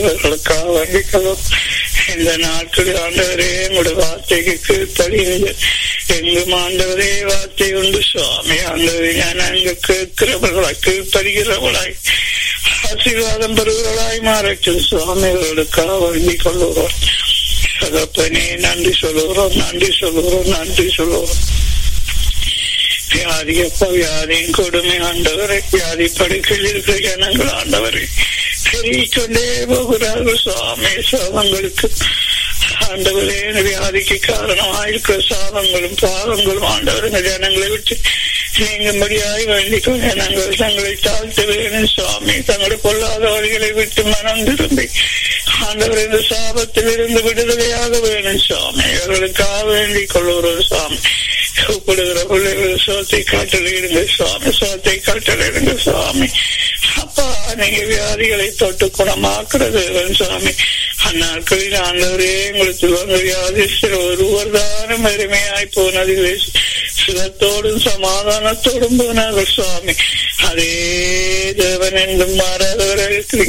அவர்களுக்காக வேண்டிக்கிறோம் இந்த நாட்களில் ஆண்டவரே உங்களுடைய வார்த்தைக்கு கீழ்ப்படியுங்கள் எங்கும் ஆண்டவரே வார்த்தை உண்டு சுவாமி ஆண்டவரே நான் அங்கு கேட்கிறவர்களாய் கீழ்ப்படுகிறவர்களாய் ஆசீர்வாதம் பெறுகிறவர்களாய் மாறட்டும் சுவாமி அவர்களுக்காக வேண்டிக் கொள்ளுகிறோம் சகப்பனே நன்றி சொல்லுகிறோம் நன்றி சொல்லுகிறோம் நன்றி சொல்லுகிறோம் வியாதி அப்பா வியாதியின் கொடுமை ஆண்டவரை வியாதி படுக்கையில் இருக்கிற ஜனங்கள் ஆண்டவரை பெருகிக்கொண்டே போகிறார்கள் சுவாமி சாபங்களுக்கு ஆண்டவரே வியாதிக்கு காரணமாயிருக்கிற சாபங்களும் பாவங்களும் ஆண்டவர் இந்த ஜனங்களை விட்டு நீங்கும்படியாய் வேண்டிக்கும் ஜனங்கள் தங்களை தாழ்த்த வேணும் சுவாமி தங்களுடைய பொல்லாத வழிகளை விட்டு மனம் திரும்பி ஆண்டவர் இந்த சாபத்தில் இருந்து விடுதலையாக வேணும் சுவாமி அவர்களுக்காக வேண்டிக் கொள்ளுகிறோம் சுவாமி கூப்பிடுகிற பிள்ளைகள் சோத்தை காட்டலிடுங்க சுவாமி சோத்தை காட்டலிடுங்க சுவாமி அப்பா நீங்க வியாதிகளை தொட்டு குணமாக்குறது சுவாமி அந்நாட்களில் ஆண்டவரே உங்களுக்கு வந்து வியாதிஸ்தர் ஒருவர் தானும் அருமையாய் போனதில்லை சுகத்தோடும் சமாதானத்தோடும் போனார்கள் சுவாமி அதே தேவன் என்றும் மாறாதவர்கள்